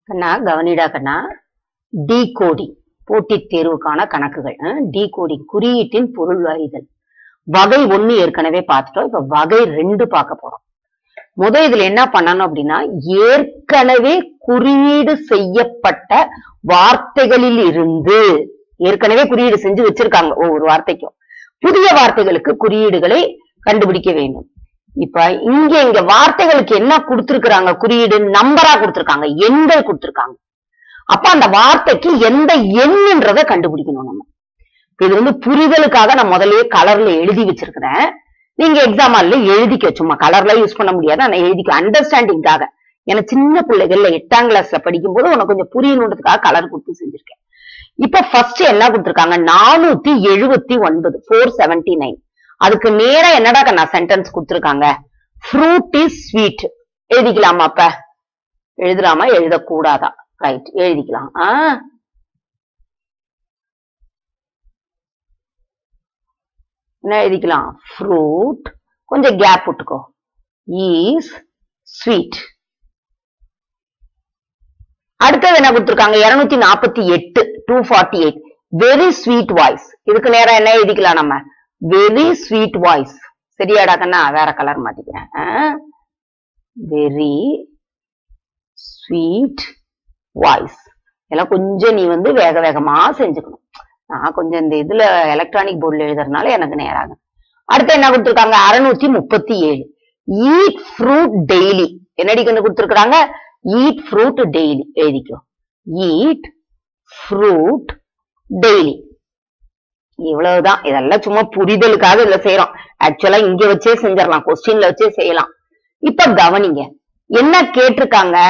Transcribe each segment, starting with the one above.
கண்ணா கவனிடா கண்ணா decoding போட்டித் தேர்வுக்கான கணக்குகள் டீகோடிங் குறியீட்டின் பொருள் அறிதல் வகை ஒண்ணு ஏற்கனவே பார்த்துட்டோம் இப்ப வகை ரெண்டு பார்க்க போறோம் முத இதுல என்ன பண்ணணும் அப்படின்னா ஏற்கனவே குறியீடு செய்யப்பட்ட வார்த்தைகளில் இருந்து ஏற்கனவே குறியீடு செஞ்சு வச்சிருக்காங்க ஒவ்வொரு வார்த்தைக்கும் புதிய வார்த்தைகளுக்கு குறியீடுகளை கண்டுபிடிக்க வேண்டும் இப்ப இங்க இங்க வார்த்தைகளுக்கு என்ன கொடுத்திருக்கிறாங்க குறியீடு நம்பரா கொடுத்திருக்காங்க எண்கள் கொடுத்திருக்காங்க அப்ப அந்த வார்த்தைக்கு எந்த எண்ணுன்றத கண்டுபிடிக்கணும் நம்ம இது வந்து புரிதலுக்காக நான் முதல்லயே கலர்ல எழுதி வச்சிருக்கிறேன் நீங்க எக்ஸாம் ஹால்ல எழுதிக்க சும்மா கலர்ல யூஸ் பண்ண முடியாது ஆனா எழுதிக்க அண்டர்ஸ்டாண்டிங்காக ஏன்னா சின்ன பிள்ளைகள்ல எட்டாம் கிளாஸ்ல படிக்கும் போது உனக்கு கொஞ்சம் புரியணுன்றதுக்காக கலர் கொடுத்து செஞ்சிருக்கேன் இப்ப ஃபர்ஸ்ட் என்ன கொடுத்திருக்காங்க நானூத்தி எழுபத்தி ஒன்பது ஃபோர் செவன்டி நைன் அதுக்கு நேரா என்னடா நான் சென்டென்ஸ் கொடுத்திருக்காங்க ஃப்ரூட் இஸ் ஸ்வீட் எழுதிக்கலாமா அப்ப எழுதலாமா எழுதக்கூடாதா ரைட் எழுதிக்கலாம் ஆ என்ன எழுதிக்கலாம் ஃப்ரூட் கொஞ்சம் கேப் விட்டுக்கோ ஈஸ் ஸ்வீட் அடுத்தது என்ன கொடுத்திருக்காங்க இருநூத்தி நாற்பத்தி எட்டு two forty eight very sweet voice இதுக்கு நேரம் என்ன எழுதிக்கலாம் நம்ம வெரி ஸ்வீட் வாய்ஸ் சரியாடா கண்ணா வேற கலர் மாத்திக்கிறேன் வெரி ஸ்வீட் வாய்ஸ் எல்லாம் கொஞ்சம் நீ வந்து வேக வேகமா செஞ்சுக்கணும் நான் கொஞ்சம் இந்த இதுல எலக்ட்ரானிக் போர்டில் எழுதுறதுனால எனக்கு நேராகும் அடுத்து என்ன கொடுத்துருக்காங்க அறுநூத்தி முப்பத்தி ஏழு ஈட் ஃப்ரூட் டெய்லி என்னடி கண்டு கொடுத்துருக்காங்க ஈட் ஃப்ரூட் டெய்லி எழுதிக்கோ ஈட் ஃப்ரூட் டெய்லி இவ்வளவுதான் இதெல்லாம் சும்மா புரிதலுக்காக இதுல செய்யறோம் ஆக்சுவலா இங்க வச்சே செஞ்சிடலாம் கொஸ்டின்ல வச்சே செய்யலாம் இப்ப கவனிங்க என்ன கேட்டிருக்காங்க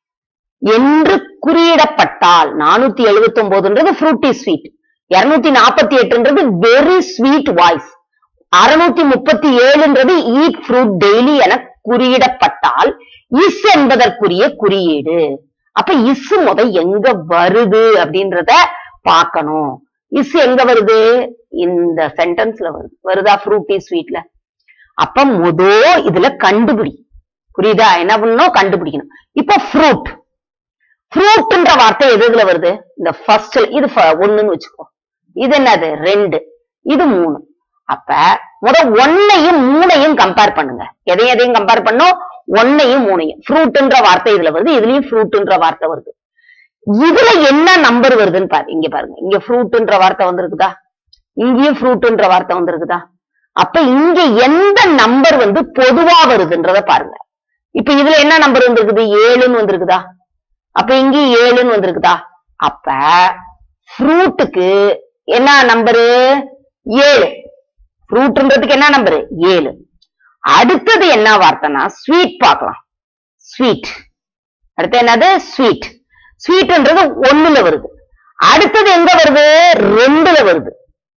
என்று குறியிடப்பட்டால் நானூத்தி எழுபத்தி ஒன்பதுன்றது ஃப்ரூட்டி ஸ்வீட் இருநூத்தி நாற்பத்தி எட்டுன்றது வெரி ஸ்வீட் வாய்ஸ் அறுநூத்தி முப்பத்தி ஏழுன்றது ஈட் ஃப்ரூட் டெய்லி என குறியிடப்பட்டால் இஸ் என்பதற்குரிய குறியீடு அப்ப இஸ் முத எங்க வருது அப்படின்றத பார்க்கணும் இஸ் எங்க வருது இந்த சென்டென்ஸ்ல வருது வருதா ஃப்ரூட்டி ஸ்வீட்ல அப்ப முத இதுல கண்டுபிடி புரியுதா என்ன பண்ணணும் கண்டுபிடிக்கணும் இப்ப ஃப்ரூட் ஃப்ரூட்ன்ற வார்த்தை எது இதுல வருது இந்த ஃபர்ஸ்ட் இது ஒண்ணுன்னு வச்சுக்கோ இது என்னது ரெண்டு இது மூணு அப்ப முத ஒன்னையும் மூணையும் கம்பேர் பண்ணுங்க எதையும் எதையும் கம்பேர் பண்ணும் ஒன்னையும் மூணையும் ஃப்ரூட்ன்ற வார்த்தை இதுல வருது இதுலயும் ஃப்ரூட்ன்ற வார்த்தை வருது இதுல என்ன நம்பர் வருதுன்னு பாரு இங்க பாருங்க இங்க ஃப்ரூட்ன்ற வார்த்தை வந்திருக்குதா இங்கேயும் ஃப்ரூட்ன்ற வார்த்தை வந்திருக்குதா அப்ப இங்க எந்த நம்பர் வந்து பொதுவா வருதுன்றத பாருங்க இப்ப இதுல என்ன நம்பர் வந்திருக்குது ஏழுன்னு வந்திருக்குதா அப்ப இங்க ஏழுன்னு வந்திருக்குதா அப்ப ஃப்ரூட்டுக்கு என்ன நம்பரு ஏழு ஃப்ரூட்ன்றதுக்கு என்ன நம்பரு ஏழு அடுத்தது என்ன வார்த்தைனா ஸ்வீட் பார்க்கலாம் ஸ்வீட் அடுத்து என்னது ஸ்வீட் ஸ்வீட்ன்றது ஒண்ணுல வருது அடுத்தது எங்க வருது ரெண்டுல வருது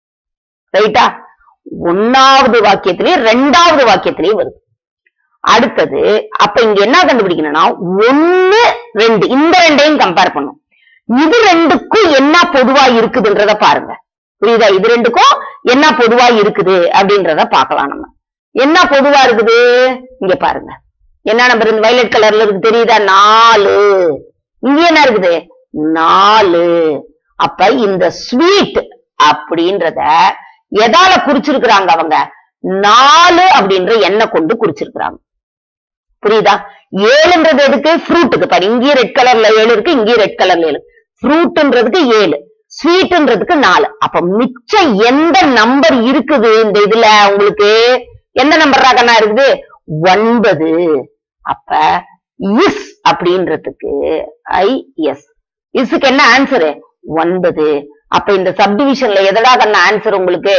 ரைட்டா ஒன்னாவது வாக்கியத்திலயும் ரெண்டாவது வாக்கியத்திலயும் வருது அடுத்தது அப்ப இங்க என்ன கண்டுபிடிக்கணும்னா ஒண்ணு ரெண்டு இந்த ரெண்டையும் கம்பேர் பண்ணும் இது ரெண்டுக்கும் என்ன பொதுவா இருக்குதுன்றத பாருங்க புரியுதா இது ரெண்டுக்கும் என்ன பொதுவா இருக்குது அப்படின்றத பார்க்கலாம் நம்ம என்ன பொதுவா இருக்குது இங்க பாருங்க என்ன நம்பர் இந்த வயலட் கலர்ல இருக்கு தெரியுதா நாலு இங்க என்ன இருக்குது நாலு அப்ப இந்த ஸ்வீட் அப்படின்றத எதால குறிச்சிருக்கிறாங்க அவங்க நாலு அப்படின்ற எண்ணெய் கொண்டு குறிச்சிருக்கிறாங்க புரியுதா ஏழுன்றது எதுக்கு ஃப்ரூட்டுக்கு பாரு இங்கேயும் ரெட் கலர்ல ஏழு இருக்கு இங்கேயும் ரெட் கலர்ல ஏழு ஃப்ரூட்ன்றதுக்கு ஏழு ஸ்வீட்ன்றதுக்கு நாலு அப்ப மிச்சம் எந்த நம்பர் இருக்குது இந்த இதுல உங்களுக்கு எந்த நம்பர் ராகனா இருக்குது ஒன்பது அப்ப இஸ் அப்படின்றதுக்கு ஐ எஸ் இஸ்க்கு என்ன ஆன்சரு ஒன்பது அப்ப இந்த சப்டிவிஷன்ல எதடா கண்ண ஆன்சர் உங்களுக்கு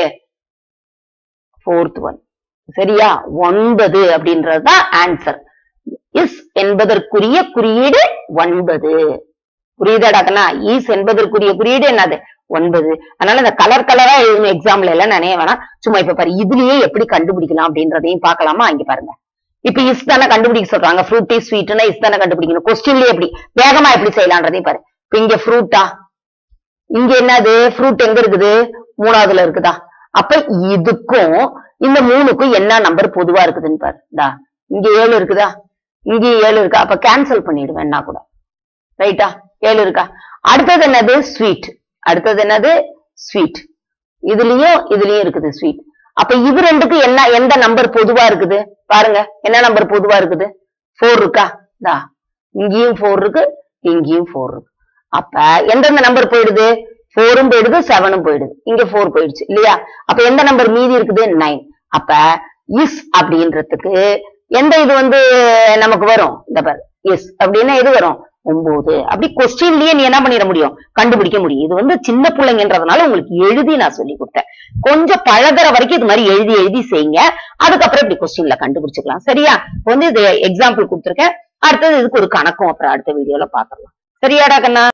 ஃபோர்த் ஒன் சரியா ஒன்பது அப்படின்றதுதான் ஆன்சர் இஸ் என்பதற்குரிய குறியீடு ஒன்பது புரியுதாடா கண்ணா ஈஸ் என்பதற்குரிய குறியீடு என்னது ஒன்பது அதனால இந்த கலர் கலரா எழுதணும் எக்ஸாம்ல எல்லாம் நினைய வேணாம் சும்மா இப்ப பாரு இதுலயே எப்படி கண்டுபிடிக்கலாம் அப்படின்றதையும் பார்க்கலாமா இங்க பாருங்க இப்ப இஸ் தானே கண்டுபிடிக்க சொல்றாங்க ஃப்ரூட்டி ஸ்வீட்னா இஸ் தானே கண்டுபிடிக்கணும் கொஸ்டின்லயே எப்படி வேகமா எப்படி செய்யலான்றதையும் பாரு இப்ப இங்க ஃப்ரூட்டா இங்க என்னது ஃப்ரூட் எங்க இருக்குது மூணாவதுல இருக்குதா அப்ப இதுக்கும் இந்த மூணுக்கும் என்ன நம்பர் பொதுவா இருக்குதுன்னு பாரு டா இங்க ஏழு இருக்குதா இங்க ஏழு இருக்கா அப்ப கேன்சல் பண்ணிடுவேன்னா கூட ரைட்டா ஏழு இருக்கா அடுத்தது என்னது ஸ்வீட் அடுத்தது என்னது ஸ்வீட் இதுலயும் இதுலயும் இருக்குது ஸ்வீட் அப்ப இது ரெண்டுக்கு என்ன எந்த நம்பர் பொதுவா இருக்குது பாருங்க என்ன நம்பர் பொதுவா இருக்குது ஃபோர் இருக்கா தா இங்கேயும் ஃபோர் இருக்கு இங்கேயும் ஃபோர் இருக்கு அப்ப எந்தெந்த நம்பர் போயிடுது ஃபோரும் போயிடுது செவனும் போயிடுது இங்க ஃபோர் போயிடுச்சு இல்லையா அப்ப எந்த நம்பர் மீதி இருக்குது நைன் அப்ப இஸ் அப்படின்றதுக்கு எந்த இது வந்து நமக்கு வரும் இந்த பாரு எஸ் அப்படின்னா எது வரும் ஒன்பது அப்படி கொஸ்டின்லயே நீ என்ன பண்ணிட முடியும் கண்டுபிடிக்க முடியும் இது வந்து சின்ன பிள்ளைங்கன்றதுனால உங்களுக்கு எழுதி நான் சொல்லி கொடுத்தேன் கொஞ்சம் பழகுற வரைக்கும் இது மாதிரி எழுதி எழுதி செய்யுங்க அதுக்கப்புறம் இப்படி கொஸ்டின்ல கண்டுபிடிச்சுக்கலாம் சரியா இப்ப வந்து இது எக்ஸாம்பிள் கொடுத்துருக்கேன் அடுத்தது இதுக்கு ஒரு கணக்கும் அப்புறம் அடுத்த வீடியோல பாத்துடலாம் சரியாடா கண்ணா